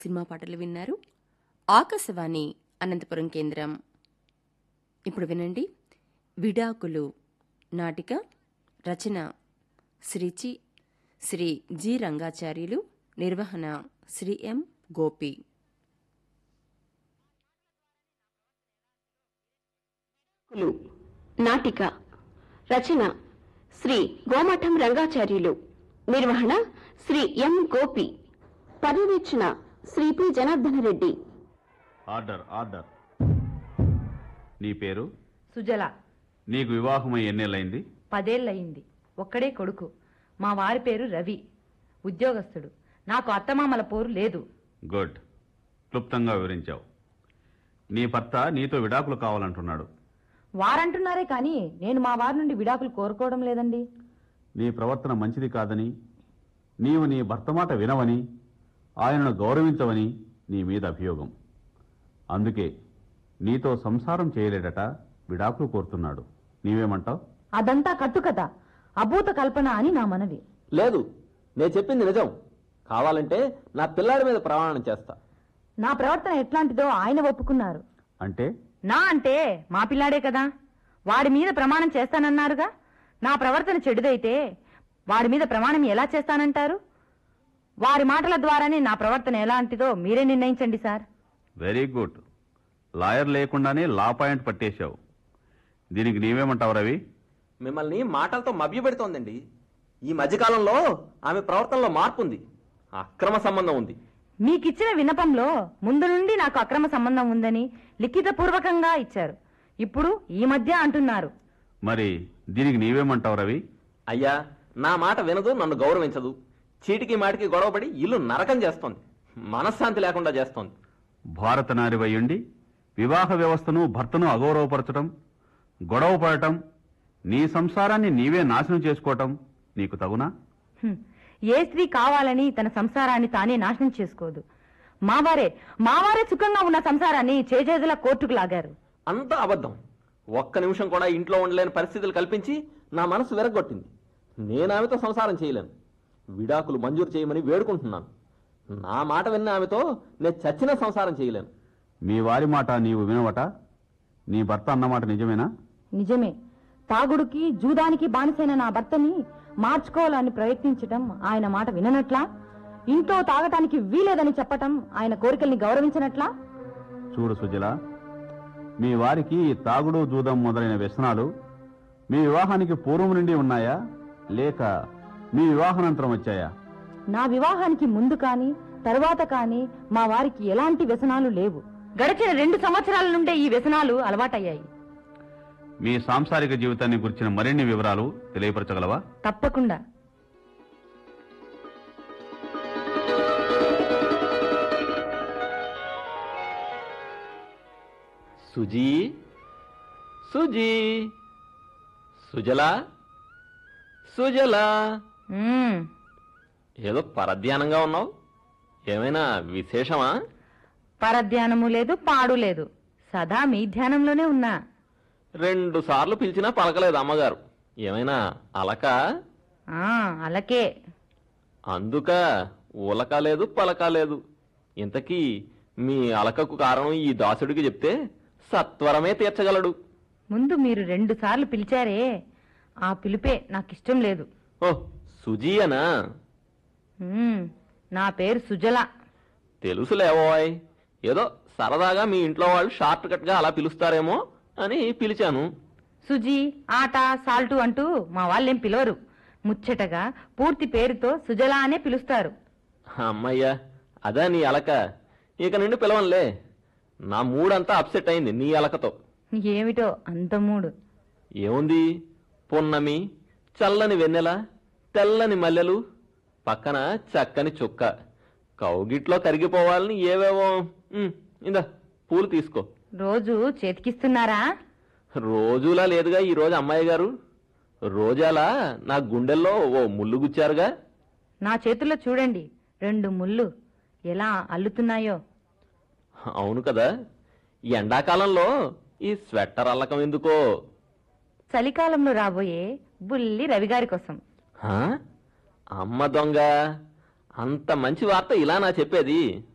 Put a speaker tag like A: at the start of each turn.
A: Cinema పాటలు విన్నారు ఆకాశవాణి అనంతపురం కేంద్రం ఇప్పుడు వినండి విడాకులు నాటిక రచన శ్రీచి శ్రీ జి రంగాచార్యులు నిర్వహణ శ్రీ ఎం గోపి
B: లు నాటిక రచన శ్రీ గోమఠం రంగాచార్యులు నిర్వహణ శ్రీ ఎం గోపి పర్యవేక్షణ Shri P Janardhana Reddy
C: order order నీ పేరు
D: సుజల
C: నీకు వివాహమై ఎన్నేళ్ళైంది
D: పదేళ్ళయింది ఒక్కడే కొడుకు మా వారి పేరు రవి ఉద్యోగస్తుడు నాకు అత్తమామల పోరు లేదు
C: గుడ్ క్లుప్తంగా వివరించావు నీ భర్త నీతో విడాకులు కావాలంటున్నాడు
D: వారంటున్నారే కానీ నేను మా వారి నుండి విడాకులు కోరుకోవడం లేదండి
C: నీ ప్రవర్తన మంచిది కాదని నీవు నీ భర్త మాట వినవని ఆయనను గౌరవించవని నీ మీద అభియోగం అందుకే నీతో సంసారం చేయలేడట విడాకులు కోరుతున్నాడు నీవేమంటావు
D: అదంతా కట్టుకథ అభూత కల్పన అని నా మనవి
E: లేదు నేను చెప్పింది నిజం కావాలంటే నా పిల్లాడి మీద ప్రమాణం చేస్తా
D: నా ప్రవర్తన ఎట్లాంటిదో ఆయన ఒప్పుకున్నారు
C: అంటే
D: నా అంటే మా పిల్లాడే కదా వాడి మీద ప్రమాణం చేస్తానన్నారుగా నా ప్రవర్తన చెడుదైతే వాడి మీద ప్రమాణం ఎలా చేస్తానంటారు వారి మాటల ద్వారానే నా ప్రవర్తన ఎలాంటిదో మీరే నిర్ణయించండి సార్
C: వెరీ గుడ్ లాయర్ లేకుండానే లా పాయింట్ పట్టేశావు దీనికి నీవేమంటావు రవి
E: మిమ్మల్ని మాటలతో మభ్యపెడుతోందండి ఈ మధ్యకాలంలో ఆమె ప్రవర్తనలో మార్పు ఉంది అక్రమ సంబంధం ఉంది
D: మీకిచ్చిన విన్నపంలో ముందు నుండి నాకు అక్రమ సంబంధం ఉందని లిఖితపూర్వకంగా ఇచ్చారు ఇప్పుడు ఈ మధ్య అంటున్నారు
C: మరి దీనికి నీవేమంటావు రవి
E: అయ్యా నా మాట వినదు నన్ను గౌరవించదు చీటికి మాటికి గొడవపడి ఇల్లు నరకం చేస్తోంది మనశ్శాంతి లేకుండా చేస్తోంది
C: భారత నారివయ్యుండి వివాహ వ్యవస్థను భర్తను అగౌరవపరచటం గొడవ పడటం నీ సంసారాన్ని నీవే నాశనం చేసుకోవటం నీకు తగునా
D: హ్మ్. ఏ స్త్రీ కావాలని తన సంసారాన్ని తానే నాశనం చేసుకోదు మావారే మావారే సుఖంగా ఉన్న సంసారాన్ని చేజేదుల కోర్టుకు లాగారు
E: అంతా అబద్ధం ఒక్క నిమిషం కూడా ఇంట్లో ఉండలేని పరిస్థితులు కల్పించి నా మనసు విరగొట్టింది నేను ఆమెతో సంసారం చేయలేను విడాకులు మంజూరు చేయమని వేడుకుంటున్నాను నా మాట విన్న ఆమెతో నేను చచ్చిన సంసారం చేయలేను
C: మీ వారి మాట నీవు వినవట నీ భర్త అన్నమాట నిజమేనా
D: నిజమే తాగుడుకి జూదానికి బానిసైన నా భర్తని మార్చుకోవాలని ప్రయత్నించటం ఆయన మాట విననట్లా ఇంట్లో తాగటానికి వీలేదని చెప్పటం ఆయన కోరికల్ని గౌరవించనట్లా
C: చూడు సుజల మీ వారికి ఈ తాగుడు జూదం మొదలైన వ్యసనాలు మీ వివాహానికి పూర్వం నుండి ఉన్నాయా లేక మీ వివాహానంతరం వచ్చాయా
D: నా వివాహానికి ముందు కాని తరువాత కాని మా వారికి ఎలాంటి వ్యసనాలు లేవు గడిచిన రెండు సంవత్సరాల నుండే ఈ వ్యసనాలు అలవాటయ్యాయి
C: మీ సాంసారిక జీవితాన్ని గురించిన మరిన్ని వివరాలు తెలియపరచగలవా
D: తప్పకుండా
E: సుజీ సుజీ సుజలా సుజలా
D: మ్మ్.
E: ఏదో పరధ్యానంగా ఉన్నావు ఏమైనా విశేషమా
D: పరధ్యానము లేదు పాడు లేదు సదా మీ ధ్యానంలోనే ఉన్నా
E: రెండు సార్లు పిలిచినా పలకలేదు అమ్మగారు ఏమైనా అలక
D: ఆ అలకే
E: అందుక ఉలక లేదు పలక లేదు ఇంతకీ మీ అలకకు కారణం ఈ దాసుడికి చెప్తే సత్వరమే తీర్చగలడు
D: ముందు మీరు రెండు సార్లు పిలిచారే ఆ పిలిపే నాకిష్టం లేదు
E: ఓ సుజీ అనా
D: మ్మ్. నా పేరు సుజల
E: తెలుసులేవోయ్ ఏదో సరదాగా మీ ఇంట్లో వాళ్ళు షార్ట్ కట్ గా అలా పిలుస్తారేమో అని పిలిచాను
D: సుజీ ఆట సాల్టు అంటూ మా వాళ్ళేం పిలవరు ముచ్చటగా పూర్తి పేరుతో సుజల అనే పిలుస్తారు
E: అమ్మయ్యా అదా నీ అలక ఇక నుండి పిలవనులే నా మూడంతా అప్సెట్ అయింది నీ అలకతో
D: ఏమిటో అంత మూడు
E: ఏముంది పున్నమి చల్లని వెన్నెల తెల్లని మల్లెలు పక్కన చక్కని చుక్క కౌగిట్లో కరిగిపోవాలని ఏవేవో ఉమ్, ఇందా పూలు తీసుకో
D: రోజు చేతికిస్తున్నారా
E: రోజులా లేదుగా ఈ రోజు అమ్మాయి గారు రోజాలా నా గుండెల్లో ఓ ముళ్ళు గుచ్చారుగా
D: నా చేతుల్లో చూడండి రెండు ముళ్ళు ఎలా అల్లుతున్నాయో
E: అవును కదా ఈ ఎండాకాలంలో ఈ స్వెట్టర్ అల్లకం ఎందుకో
D: చలికాలంలో రాబోయే బుల్లి రవిగారి కోసం
E: హా? అమ్మ దొంగ అంత మంచి వార్త ఇలా నా చెప్పేది